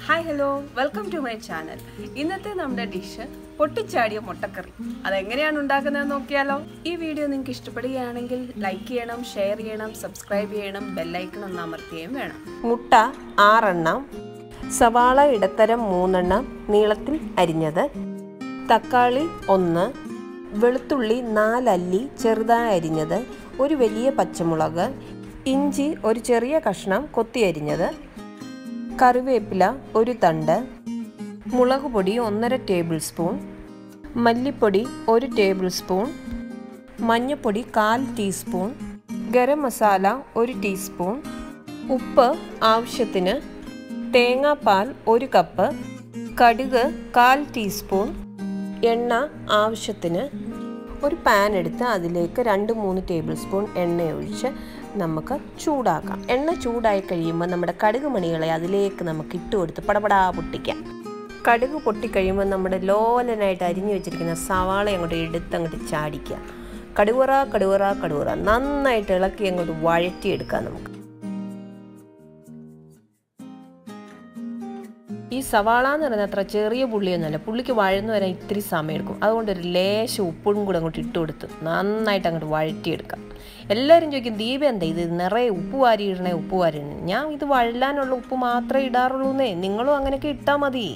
hi hello welcome to my channel ഇന്നത്തെ നമ്മുടെ dish പൊട്ടിച്ചാടിയ മുട്ടക്കറി അതെങ്ങനെയാണ് ഉണ്ടാക്കുന്നത് നോക്കിയാലോ ഈ വീഡിയോ നിങ്ങൾക്ക് ഇഷ്ടപ്പെടുകയാണെങ്കിൽ ലൈക്ക് ചെയ്യണം ഷെയർ ചെയ്യണം സബ്സ്ക്രൈബ് ചെയ്യണം ബെല്ലൈക്കൺ ഒന്ന് അമർത്തുകയും വേണം മുട്ട ആറെണ്ണം സവാള ഇടത്തരം മൂന്നെണ്ണം നീളത്തിൽ അരിഞ്ഞത് തക്കാളി ഒന്ന് വെളുത്തുള്ളി നാലല്ലി ചെറുതായി അരിഞ്ഞത് ഒരു വലിയ പച്ചമുളക് ഇഞ്ചി ഒരു ചെറിയ കഷ്ണം കൊത്തി അരിഞ്ഞത് കറിവേപ്പില ഒരു തണ്ട് മുളക് പൊടി ഒന്നര ടേബിൾ സ്പൂൺ മല്ലിപ്പൊടി ഒരു ടേബിൾ സ്പൂൺ മഞ്ഞൾപ്പൊടി കാൽ ടീസ്പൂൺ ഗരം മസാല ഒരു ടീസ്പൂൺ ഉപ്പ് ആവശ്യത്തിന് തേങ്ങാപ്പാൽ ഒരു കപ്പ് കടുക് കാൽ ടീസ്പൂൺ എണ്ണ ആവശ്യത്തിന് ഒരു പാൻ എടുത്ത് അതിലേക്ക് രണ്ട് മൂന്ന് ടേബിൾ സ്പൂൺ എണ്ണ ഒഴിച്ച് നമുക്ക് ചൂടാക്കാം എണ്ണ ചൂടായി കഴിയുമ്പോൾ നമ്മുടെ കടുക് മണികളെ അതിലേക്ക് നമുക്ക് ഇട്ട് കൊടുത്ത് പടപടാ പൊട്ടിക്കാം കടുക് പൊട്ടിക്കഴിയുമ്പോൾ നമ്മുടെ ലോലനായിട്ട് അരിഞ്ഞു വെച്ചിരിക്കുന്ന സവാള അങ്ങോട്ട് എടുത്ത് അങ്ങോട്ട് ചാടിക്കുക കടുവറ കടുവറ കടുവറ നന്നായിട്ട് ഇളക്കി അങ്ങോട്ട് വഴറ്റിയെടുക്കാം നമുക്ക് ഈ സവാള എന്ന് പറയുന്നത് അത്ര ചെറിയ പുള്ളിയൊന്നുമല്ല പുള്ളിക്ക് വഴന്നു വരാൻ ഇത്തിരി സമയം എടുക്കും അതുകൊണ്ട് ഒരു ലേശം ഉപ്പും കൂടെ അങ്ങോട്ട് ഇട്ട് കൊടുത്ത് നന്നായിട്ട് അങ്ങോട്ട് വഴറ്റിയെടുക്കാം എല്ലാവരും ചോദിക്കും ദീപ എന്താ ഇത് നിറയെ ഉപ്പ് വാരി ഇടണേ ഉപ്പ് വാരി ഇടണേ ഞാൻ ഇത് വഴലാനുള്ള ഉപ്പ് മാത്രമേ ഇടാറുള്ളൂ എന്നേ നിങ്ങളും അങ്ങനെയൊക്കെ ഇട്ടാൽ മതി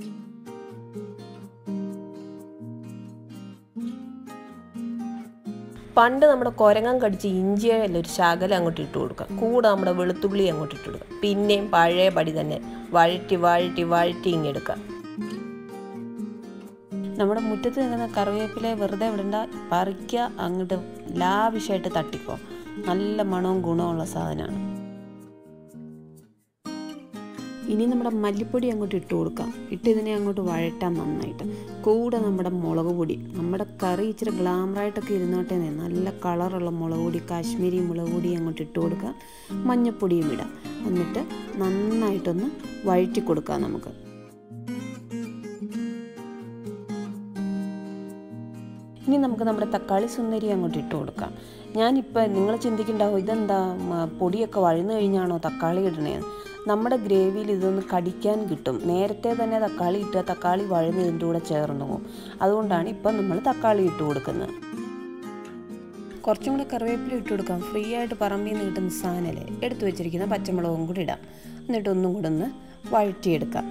പണ്ട് നമ്മുടെ കുരങ്ങൻ കടിച്ച് ഇഞ്ചിയല്ല ഒരു ശകലം അങ്ങോട്ട് ഇട്ട് കൊടുക്കാം കൂടെ നമ്മുടെ വെളുത്തുള്ളി അങ്ങോട്ട് ഇട്ട് കൊടുക്കാം പിന്നെയും പഴയ പടി തന്നെ വഴറ്റി വഴറ്റി വഴറ്റി ഇങ്ങെടുക്കാം നമ്മുടെ മുറ്റത്ത് നിൽക്കുന്ന കറിവേപ്പില വെറുതെ വിടണ്ട പറിക്കുക അങ്ങോട്ട് ലാവിഷായിട്ട് തട്ടിക്കോ നല്ല മണവും ഗുണമുള്ള സാധനമാണ് ഇനി നമ്മുടെ മല്ലിപ്പൊടി അങ്ങോട്ട് ഇട്ട് കൊടുക്കാം ഇട്ട് ഇതിനെ അങ്ങോട്ട് വഴറ്റാൻ നന്നായിട്ട് കൂടെ നമ്മുടെ മുളക് പൊടി നമ്മുടെ കറി ഇച്ചിരി ഗ്ലാമറായിട്ടൊക്കെ ഇരുന്നോട്ടെ നല്ല കളറുള്ള മുളക് പൊടി കാശ്മീരി മുളക് പൊടി അങ്ങോട്ട് ഇട്ട് കൊടുക്കാം മഞ്ഞപ്പൊടിയും ഇടാം എന്നിട്ട് നന്നായിട്ടൊന്ന് വഴറ്റി കൊടുക്കാം നമുക്ക് ഇനി നമുക്ക് നമ്മുടെ തക്കാളി സുന്ദരി അങ്ങോട്ട് ഇട്ട് കൊടുക്കാം ഞാനിപ്പോൾ നിങ്ങൾ ചിന്തിക്കുന്നുണ്ടാവും ഇതെന്താ പൊടിയൊക്കെ വഴന്നു കഴിഞ്ഞാണോ തക്കാളി ഇടണേന്ന് നമ്മുടെ ഗ്രേവിയിൽ ഇതൊന്ന് കടിക്കാൻ കിട്ടും നേരത്തെ തന്നെ തക്കാളി ഇട്ട് തക്കാളി വഴന്ന് ഇതിൻ്റെ കൂടെ ചേർന്നു പോകും അതുകൊണ്ടാണ് ഇപ്പം നമ്മൾ തക്കാളി ഇട്ട് കൊടുക്കുന്നത് കുറച്ചും കൂടെ കറിവേപ്പില ഇട്ട് കൊടുക്കാം ഫ്രീ ആയിട്ട് പറമ്പിൽ നിന്ന് കിട്ടുന്ന സാധനമല്ലേ എടുത്തു വെച്ചിരിക്കുന്ന പച്ചമുളകും കൂടി ഇടാം എന്നിട്ട് ഒന്നും കൂടെ ഒന്ന് വഴറ്റിയെടുക്കാം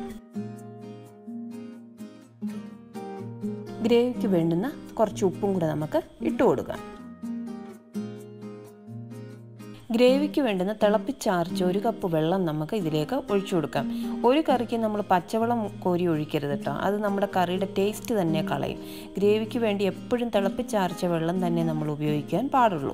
ഗ്രേവിക്ക് വേണ്ടുന്ന കുറച്ച് ഉപ്പും കൂടെ നമുക്ക് ഇട്ട് കൊടുക്കാം ഗ്രേവിക്ക് വേണ്ടുന്ന തിളപ്പിച്ചാർച്ച ഒരു കപ്പ് വെള്ളം നമുക്ക് ഇതിലേക്ക് ഒഴിച്ചു കൊടുക്കാം ഒരു കറിക്ക് നമ്മൾ പച്ചവെള്ളം കോരി ഒഴിക്കരുത് കേട്ടോ അത് നമ്മുടെ കറിയുടെ ടേസ്റ്റ് തന്നെ കളയും ഗ്രേവിക്ക് വേണ്ടി എപ്പോഴും തിളപ്പിച്ചാർച്ച വെള്ളം തന്നെ നമ്മൾ ഉപയോഗിക്കാൻ പാടുള്ളൂ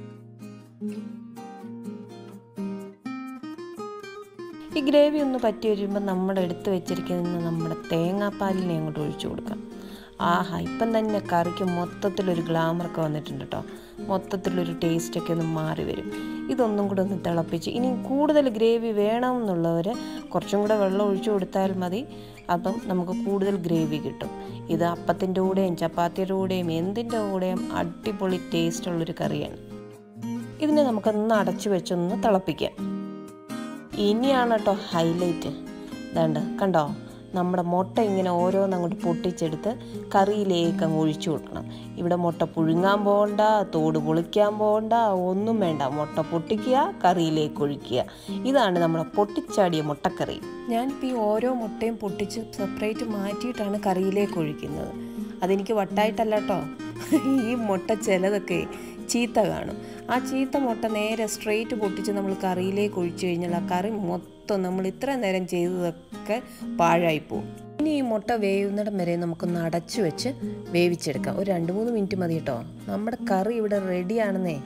ഈ ഗ്രേവി ഒന്ന് പറ്റി വരുമ്പോൾ നമ്മൾ എടുത്ത് വെച്ചിരിക്കുന്ന നമ്മുടെ തേങ്ങാപ്പാലിനെ അങ്ങോട്ട് ഒഴിച്ചു കൊടുക്കാം ആഹാ ഇപ്പം തന്നെ കറിക്ക് മൊത്തത്തിലൊരു ഗ്ലാമറൊക്കെ വന്നിട്ടുണ്ട് കേട്ടോ മൊത്തത്തിലൊരു ടേസ്റ്റൊക്കെ ഒന്ന് മാറി വരും ഇതൊന്നും കൂടെ ഒന്ന് തിളപ്പിച്ച് ഇനി കൂടുതൽ ഗ്രേവി വേണം എന്നുള്ളവർ കുറച്ചും കൂടെ വെള്ളം ഒഴിച്ചു കൊടുത്താൽ മതി അപ്പം നമുക്ക് കൂടുതൽ ഗ്രേവി കിട്ടും ഇത് അപ്പത്തിൻ്റെ കൂടെയും ചപ്പാത്തിയുടെ കൂടെയും എന്തിൻ്റെ കൂടെയും അടിപൊളി ടേസ്റ്റുള്ളൊരു കറിയാണ് ഇതിനെ നമുക്കൊന്ന് അടച്ചു വെച്ചൊന്ന് തിളപ്പിക്കാം ഇനിയാണ് കേട്ടോ ഹൈലൈറ്റ് ഇതാണ്ട് കണ്ടോ നമ്മുടെ മുട്ട ഇങ്ങനെ ഓരോന്ന് അങ്ങോട്ട് പൊട്ടിച്ചെടുത്ത് കറിയിലേക്ക് അങ്ങ് ഒഴിച്ചു കൊടുക്കണം ഇവിടെ മുട്ട പുഴുങ്ങാൻ പോകണ്ട തോട് പൊളിക്കാൻ പോകണ്ട ഒന്നും വേണ്ട മുട്ട പൊട്ടിക്കുക കറിയിലേക്ക് ഒഴിക്കുക ഇതാണ് നമ്മുടെ പൊട്ടിച്ചാടിയ മുട്ടക്കറി ഞാനിപ്പോൾ ഈ ഓരോ മുട്ടയും പൊട്ടിച്ച് സെപ്പറേറ്റ് മാറ്റിയിട്ടാണ് കറിയിലേക്ക് ഒഴിക്കുന്നത് അതെനിക്ക് വട്ടായിട്ടല്ല കേട്ടോ ഈ മുട്ട ചിലതൊക്കെ ചീത്ത കാണും ആ ചീത്ത മുട്ട നേരെ സ്ട്രെയിറ്റ് പൊട്ടിച്ച് നമ്മൾ കറിയിലേക്ക് ഒഴിച്ചു കഴിഞ്ഞാൽ ആ കറി മൊത്തം നമ്മൾ ഇത്ര നേരം ചെയ്തതൊക്കെ പാഴായിപ്പോവും ഇനി ഈ മുട്ട വേവുന്നിടം വരെ നമുക്കൊന്ന് അടച്ചു വെച്ച് വേവിച്ചെടുക്കാം ഒരു രണ്ട് മൂന്ന് മിനിറ്റ് മതി കേട്ടോ നമ്മുടെ കറി ഇവിടെ റെഡിയാണെന്നേ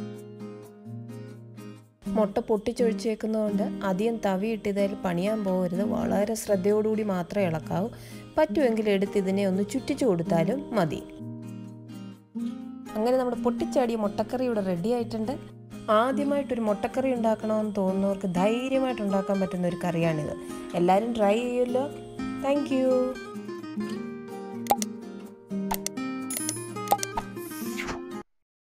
മുട്ട പൊട്ടിച്ചൊഴിച്ചേക്കുന്നതുകൊണ്ട് അധികം തവിയിട്ട് ഇതിൽ പണിയാൻ പോകരുത് വളരെ ശ്രദ്ധയോടുകൂടി മാത്രമേ ഇളക്കാവൂ പറ്റുമെങ്കിൽ എടുത്ത് ഇതിനെ ഒന്ന് ചുറ്റിച്ചു കൊടുത്താലും മതി അങ്ങനെ നമ്മുടെ പൊട്ടിച്ചാടിയ മുട്ടക്കറി ഇവിടെ റെഡി ആയിട്ടുണ്ട് ആദ്യമായിട്ടൊരു മുട്ടക്കറി ഉണ്ടാക്കണമെന്ന് തോന്നുന്നവർക്ക് ധൈര്യമായിട്ട് ഉണ്ടാക്കാൻ പറ്റുന്ന ഒരു കറിയാണിത് എല്ലാവരും ട്രൈ ചെയ്യുമല്ലോ താങ്ക്